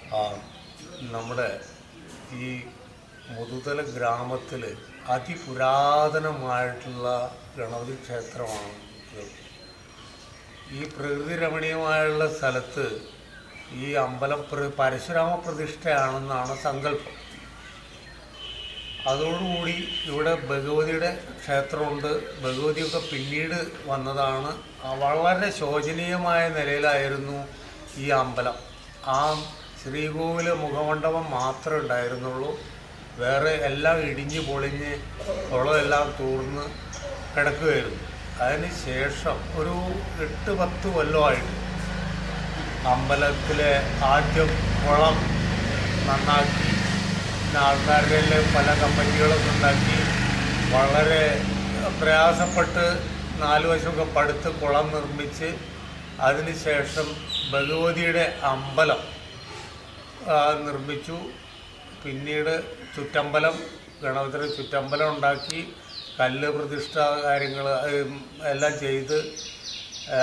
ആ, നമ്മുടെ ഈ മുതുതല ഗ്രാമത്തിൽ അതിപുരാതനമായിട്ടുള്ള ഗണപതി ക്ഷേത്രമാണ് ഇത് ഈ പ്രകൃതി രമണീയമായുള്ള സ്ഥലത്ത് ഈ അമ്പലം പ്ര- പരശുരാമ പ്രതിഷ്ഠയാണെന്നാണ് സങ്കല്പം അതോടുകൂടി ഇവിടെ ഭഗവതിയുടെ ക്ഷേത്രമുണ്ട് ഭഗവതിയൊക്കെ പിന്നീട് വന്നതാണ് ആ വളരെ ശോചനീയമായ നിലയിലായിരുന്നു ഈ അമ്പലം ആ ശ്രീകോവില് മുഖമണ്ഡപം മാത്രമേ ഉണ്ടായിരുന്നുള്ളൂ വേറെ എല്ലാം ഇടിഞ്ഞ് പൊളിഞ്ഞ് കുളമെല്ലാം തൂർന്ന് കിടക്കുകയായിരുന്നു അതിന് ശേഷം ഒരു എട്ട് പത്ത് കൊല്ലമായിട്ട് അമ്പലത്തിലെ ആദ്യം കുളം നന്നാക്കി പിന്നെ ആൾക്കാരുടെ പല കമ്പനികളൊക്കെ ഉണ്ടാക്കി വളരെ പ്രയാസപ്പെട്ട് നാല് വശമൊക്കെ പടുത്ത് കുളം നിർമ്മിച്ച് അതിനുശേഷം ഭഗവതിയുടെ അമ്പലം ആ, നിർമ്മിച്ചു പിന്നീട് ചുറ്റമ്പലം ഗണപതിയുടെ ചുറ്റമ്പലം ഉണ്ടാക്കി കല്ല് പ്രതിഷ്ഠ കാര്യങ്ങൾ എല്ലാം ചെയ്ത് ആ,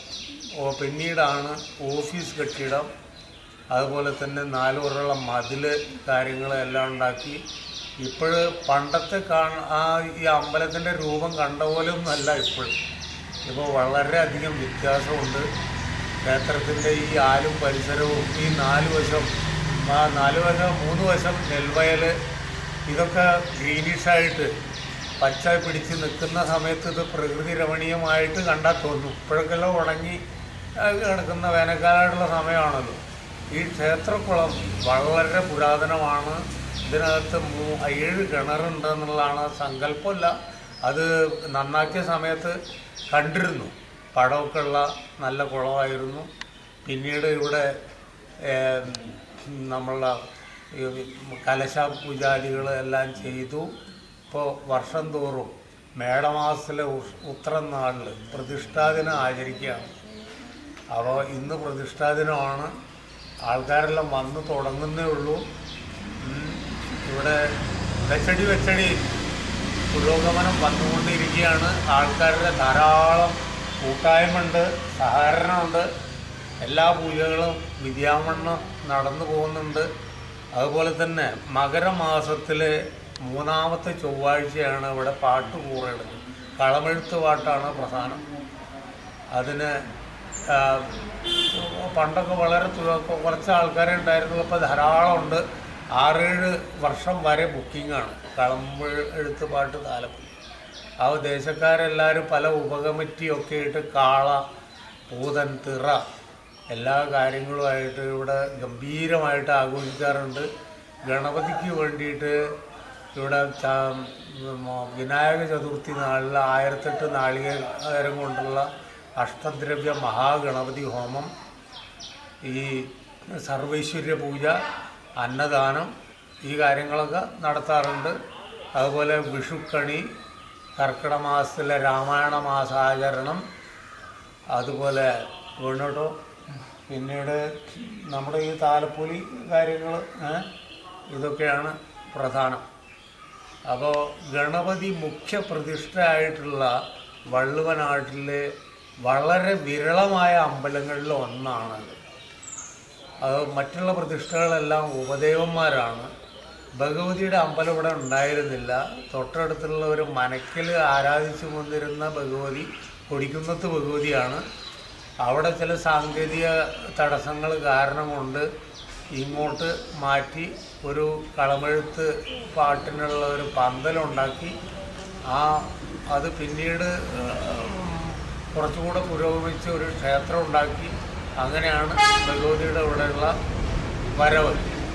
ഓ പിന്നീടാണ് ഓഫീസ് കെട്ടിടം അതുപോലെ തന്നെ നാല് പുറമുള്ള മതിൽ കാര്യങ്ങളെല്ലാം ഉണ്ടാക്കി ഇപ്പോഴ് പണ്ടത്തെ കാണ ആ ഈ അമ്പലത്തിൻ്റെ രൂപം കണ്ട പോലെ ഒന്നല്ല ഇപ്പോഴും ഇപ്പോൾ വളരെയധികം വ്യത്യാസമുണ്ട് ക്ഷേത്രത്തിൻ്റെ ഈ ആലും പരിസരവും ഈ നാല് വശം ആ നാല് വശം മൂന്ന് വശം നെൽവയൽ ഇതൊക്കെ ഗ്രീനിഷായിട്ട് പച്ച പിടിച്ച് നിൽക്കുന്ന സമയത്ത് ഇത് പ്രകൃതി രമണീയമായിട്ട് കണ്ടാൽ തോന്നും ഇപ്പോഴൊക്കെല്ലാം ഉണങ്ങി ആ, കിടക്കുന്ന വേനൽക്കാലമായിട്ടുള്ള സമയമാണല്ലോ ഈ ക്ഷേത്രക്കുളം വളരെ പുരാതനമാണ് ഇതിനകത്ത് മൂ ഏഴ് കിണറുണ്ട് എന്നുള്ളതാണ് സങ്കല്പമല്ല അത് നന്നാക്കിയ സമയത്ത് കണ്ടിരുന്നു പടമൊക്കെ ഉള്ള നല്ല കുളമായിരുന്നു പിന്നീട് ഇവിടെ ഏം, നമ്മളുടെ ഈ കലശ പൂജാദികൾ എല്ലാം ചെയ്തു ഇപ്പോൾ വർഷം തോറും മേടമാസത്തിലെ ഉഷ്- ഉത്രം നാളിൽ പ്രതിഷ്ഠാദിനം ആചരിക്കുകയാണ് അപ്പോൾ ഇന്ന് പ്രതിഷ്ഠാദിനമാണ് ആൾക്കാരെല്ലാം വന്ന് തുടങ്ങുന്നേ ഉള്ളൂ ഉം. ഇവിടെ വെച്ചടി വെച്ചടി പുരോഗമനം വന്നുകൊണ്ടിരിക്കുകയാണ് ആൾക്കാരുടെ ധാരാളം കൂട്ടായ്മയുണ്ട് സഹകരണമുണ്ട് എല്ലാ പൂജകളും വിദ്യാമണ്ണം നടന്നു പോകുന്നുണ്ട് അതുപോലെ തന്നെ മകരമാസത്തിലെ മൂന്നാമത്തെ ചൊവ്വാഴ്ചയാണ് ഇവിടെ പാട്ട് കൂറുന്നത് കളമെഴുത്ത് പാട്ടാണ് പ്രധാനം അതിന് ആ, പണ്ടൊക്കെ വളരെ തു- കുറച്ച് ആൾക്കാരെ ഉണ്ടായിരുന്നുള്ളൂ ഇപ്പോൾ ധാരാളം ഉണ്ട് ആറേഴ് വർഷം വരെ ബുക്കിംഗാണ് കളമ്പ് എഴുത്ത് പാട്ട് താലപ്പൊലി ആ ദേശക്കാരെല്ലാവരും പല ഉപകമ്മിറ്റിയൊക്കെ ആയിട്ട് കാള പൂതൻ തിറ എല്ലാ കാര്യങ്ങളുമായിട്ട് ഇവിടെ ഗംഭീരമായിട്ട് ആഘോഷിക്കാറുണ്ട് ഗണപതിക്ക് വേണ്ടിയിട്ട് ഇവിടെ ച- ഉം, വിനായക ചതുർത്ഥി നാളിൽ ആയിരത്തെട്ട് നാളികേരം കൊണ്ടുള്ള അഷ്ടദ്രവ്യ മഹാഗണപതി ഹോമം ഈ സർവൈശ്വര്യ പൂജ അന്നദാനം ഈ കാര്യങ്ങളൊക്കെ നടത്താറുണ്ട് അതുപോലെ വിഷുക്കണി കർക്കിടക മാസത്തിലെ രാമായണ മാസാചരണം അതുപോലെ വീണോട്ടോ പിന്നീട് നമ്മുടെ ഈ താലപ്പൊലി കാര്യങ്ങൾ ഇതൊക്കെയാണ് പ്രധാനം അപ്പോൾ ഗണപതി മുഖ്യ പ്രതിഷ്ഠയായിട്ടുള്ള വള്ളുവനാട്ടിലെ വളരെ വിരളമായ അമ്പലങ്ങളിൽ ഒന്നാണത് അത് മറ്റുള്ള പ്രതിഷ്ഠകളെല്ലാം ഉപദേവന്മാരാണ് ഭഗവതിയുടെ അമ്പലം ഇവിടെ ഉണ്ടായിരുന്നില്ല തൊട്ടടുത്തുള്ള ഒരു മനക്കിൽ ആരാധിച്ചു കൊണ്ടിരുന്ന ഭഗവതി കൊടിക്കുന്നത്ത് ഭഗവതിയാണ് അവിടെ ചില സാങ്കേതിക തടസ്സങ്ങൾ കാരണം കൊണ്ട് ഇങ്ങോട്ട് മാറ്റി ഒരു കളമെഴുത്ത് പാട്ടിനുള്ള ഒരു പന്തലുണ്ടാക്കി ആ അത് പിന്നീട് ഉം, കുറച്ചുകൂടെ പുരോഗമിച്ച് ഒരു ക്ഷേത്രം ഉണ്ടാക്കി അങ്ങനെയാണ് ഭഗവതിയുടെ ഇവിടെയുള്ള വരവ്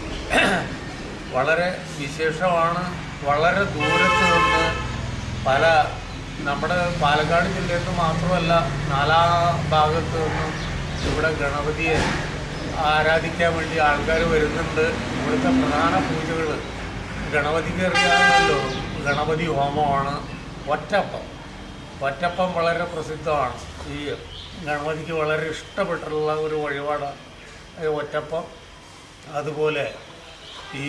വളരെ വിശേഷമാണ് വളരെ ദൂരത്ത് നിന്ന് പല നമ്മുടെ പാലക്കാട് ജില്ലയിൽ നിന്ന് മാത്രമല്ല നാലാ ഭാഗത്ത് നിന്നും ഇവിടെ ഗണപതിയെ ആരാധിക്കാൻ വേണ്ടി ആൾക്കാർ വരുന്നുണ്ട് ഇവിടുത്തെ പ്രധാന പൂജകൾ ഗണപതിക്ക് അറിയാമല്ലോ ഗണപതി ഹോമമാണ് ഒറ്റപ്പം ഒറ്റപ്പം വളരെ പ്രസിദ്ധമാണ് ഈ ഗണപതിക്ക് വളരെ ഇഷ്ടപ്പെട്ടിട്ടുള്ള ഒരു വഴിപാടാണ് ഈ ഒറ്റപ്പം അതുപോലെ ഈ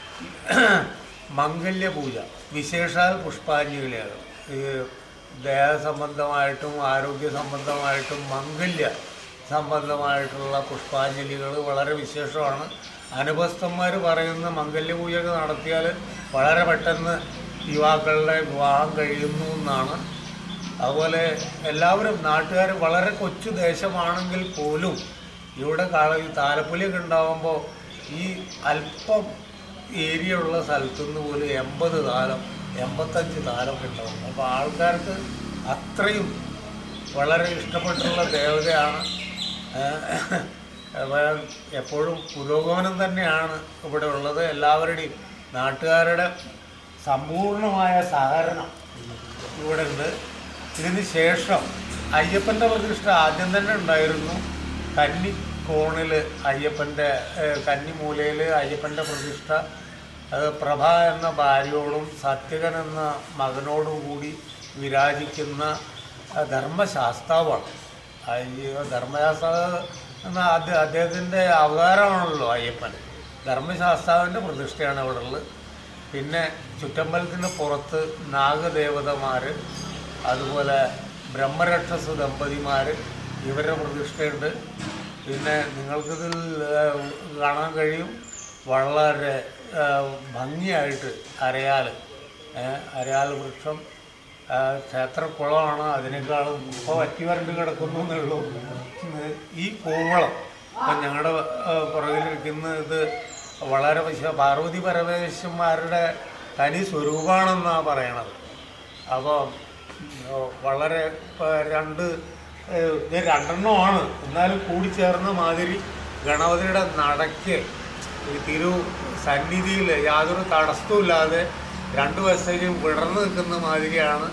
മംഗല്യ പൂജ വിശേഷാൽ പുഷ്പാഞ്ജലിയാണ് ഈ ദേഹ സംബന്ധമായിട്ടും ആരോഗ്യ സംബന്ധമായിട്ടും മംഗല്യ സംബന്ധമായിട്ടുള്ള പുഷ്പാഞ്ജലികൾ വളരെ വിശേഷമാണ് അനുപസ്ഥന്മാർ പറയുന്ന മംഗല്യപൂജയൊക്കെ നടത്തിയാൽ വളരെ പെട്ടെന്ന് യുവാക്കളുടെ വിവാഹം കഴിയുന്നു എന്നാണ് അതുപോലെ എല്ലാവരും നാട്ടുകാർ വളരെ കൊച്ചു ദേശമാണെങ്കിൽ പോലും ഇവിടെ കാള ഈ താലപ്പൊലിയൊക്കെ ഉണ്ടാകുമ്പോൾ ഈ അല്പം ഏരിയ ഉള്ള സ്ഥലത്തുനിന്ന് പോലും എൺപത് താലം എൺപത്തഞ്ച് താലമൊക്കെ ഉണ്ടാവും അപ്പോൾ ആൾക്കാർക്ക് അത്രയും വളരെ ഇഷ്ടപ്പെട്ടുള്ള ദേവതയാണ് ഏഹ് അപ്പോൾ എപ്പോഴും പുരോഗമനം തന്നെയാണ് ഇവിടെ ഉള്ളത് എല്ലാവരുടെയും നാട്ടുകാരുടെ സമ്പൂർണമായ സഹകരണം ഇവിടെ ഉണ്ട് ഇതിന് ശേഷം അയ്യപ്പൻ്റെ പ്രതിഷ്ഠ ആദ്യം തന്നെ ഉണ്ടായിരുന്നു കന്നി കോണിൽ അയ്യപ്പൻ്റെ ഏഹ്, കന്നിമൂലയിൽ അയ്യപ്പൻ്റെ പ്രതിഷ്ഠ അത് പ്രഭ എന്ന ഭാര്യയോടും സത്യകൻ എന്ന മകനോടും കൂടി വിരാജിക്കുന്ന ആ, ധർമ്മശാസ്താവാണ് അയ്യോ ധർമ്മശാസ്താവ് എന്ന അദ്ദേഹ അദ്ദേഹത്തിൻ്റെ അവതാരമാണല്ലോ അയ്യപ്പൻ ധർമ്മശാസ്താവിൻ്റെ പ്രതിഷ്ഠയാണ് ഇവിടെ ഉള്ളത് പിന്നെ ചുറ്റമ്പലത്തിന് പുറത്ത് നാഗദേവതമാർ അതുപോലെ ബ്രഹ്മരക്ഷസ് ദമ്പതിമാർ ഇവരുടെ പ്രതിഷ്ഠയുണ്ട് പിന്നെ നിങ്ങൾക്കിതിൽ ഏഹ്, കാണാൻ കഴിയും വളരെ ഏഹ്, ഭംഗിയായിട്ട് അരയാൽ ഏഹ്, അരയാൽ വൃക്ഷം ആ, ക്ഷേത്രക്കുളമാണ് അതിനേക്കാളും ഇപ്പോൾ വറ്റി വരണ്ട് കിടക്കുന്നു എന്നുള്ളൂ ഉം, ഈ കൂവളം ഇപ്പം ഞങ്ങളുടെ പുറകിലിരിക്കുന്ന ഇത് വളരെ വിശ പാർവതി പരമേശ്വരന്മാരുടെ തനി സ്വരൂപമാണെന്നാണ് പറയണത് അപ്പോൾ വളരെ ഇപ്പൊ രണ്ട് ഏഹ്, ഇത് രണ്ടെണ്ണമാണ് എന്നാലും കൂടിച്ചേർന്ന മാതിരി ഗണപതിയുടെ നടയ്ക്ക് ഈ തിരു സന്നിധിയിൽ യാതൊരു തടസ്സവും ഇല്ലാതെ രണ്ട് വശത്തേക്കും വിടർന്നു നിൽക്കുന്ന മാതിരിയാണ്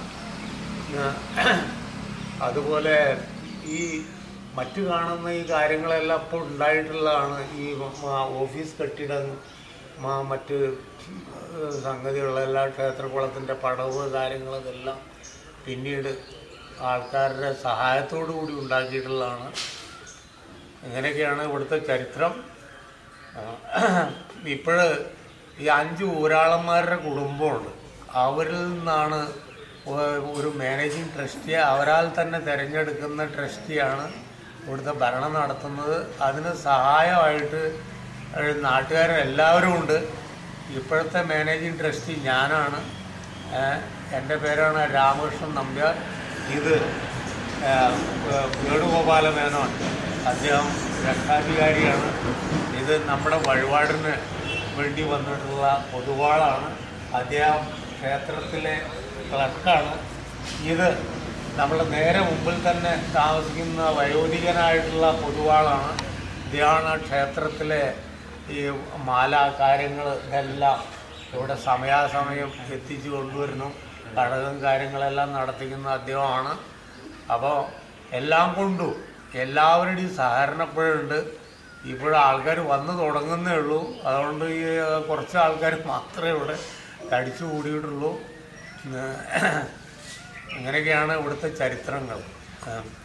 ഏഹ്, അതുപോലെ ഈ മറ്റു കാണുന്ന ഈ കാര്യങ്ങളെല്ലാം ഇപ്പോൾ ഉണ്ടായിട്ടുള്ളതാണ് ഈ മ- ഓഫീസ് കെട്ടിടം മ- മറ്റ് ഏഹ് സംഗതികളെല്ലാം ക്ഷേത്രകുളത്തിൻ്റെ പടവ് കാര്യങ്ങൾ ഇതെല്ലാം പിന്നീട് ആൾക്കാരുടെ സഹായത്തോടു കൂടി ഉണ്ടാക്കിയിട്ടുള്ളതാണ് ഇങ്ങനെയൊക്കെയാണ് ഇവിടുത്തെ ചരിത്രം ഇപ്പോഴ് ഈ അഞ്ച് ഊരാളന്മാരുടെ കുടുംബമുണ്ട് അവരിൽ നിന്നാണ് ഒ- ഒരു മാനേജിങ് ട്രസ്റ്റിയെ അവരാൽ തന്നെ തിരഞ്ഞെടുക്കുന്ന ട്രസ്റ്റിയാണ് ഇവിടുത്തെ ഭരണം നടത്തുന്നത് അതിന് സഹായമായിട്ട് ഏഹ് നാട്ടുകാരെല്ലാവരും ഉണ്ട് ഇപ്പോഴത്തെ മാനേജിങ് ട്രസ്റ്റി ഞാനാണ് ഏഹ് എൻ്റെ പേരാണ് രാമകൃഷ്ണൻ നമ്പ്യാർ ഇത് ഏഹ്, ഏഹ്, വേണുഗോപാല മേനോൻ അദ്ദേഹം രക്ഷാധികാരിയാണ് ഇത് നമ്മുടെ വഴിപാടിന് വേണ്ടി വന്നിട്ടുള്ള പൊതുവാളാണ് അദ്ദേഹം ക്ഷേത്രത്തിലെ ക്ലർക്കാണ് ഇത് നമ്മുടെ നേരെ മുമ്പിൽ തന്നെ താമസിക്കുന്ന വയോധികനായിട്ടുള്ള പൊതുവാളാണ് ഇദ്ദേഹമാണ് ക്ഷേത്രത്തിലെ ഈ മാല കാര്യങ്ങൾ ഇതെല്ലാം ഇവിടെ സമയാസമയം എത്തിച്ചു കൊണ്ടുവരുന്നു ഘടകം കാര്യങ്ങളെല്ലാം നടത്തിക്കുന്ന അദ്ദേഹമാണ് അപ്പോൾ എല്ലാം കൊണ്ടും എല്ലാവരുടെയും സഹകരണം ഇപ്പോഴുണ്ട് ഇപ്പോൾ ആൾക്കാർ വന്ന് തുടങ്ങുന്നേ ഉള്ളൂ അതുകൊണ്ട് ഈ കുറച്ച് ആൾക്കാർ മാത്രമേ ഇവിടെ തടിച്ചു കൂടിയിട്ടുള്ളൂ ഇങ്ങനെയൊക്കെയാണ് ഇവിടുത്തെ ചരിത്രങ്ങൾ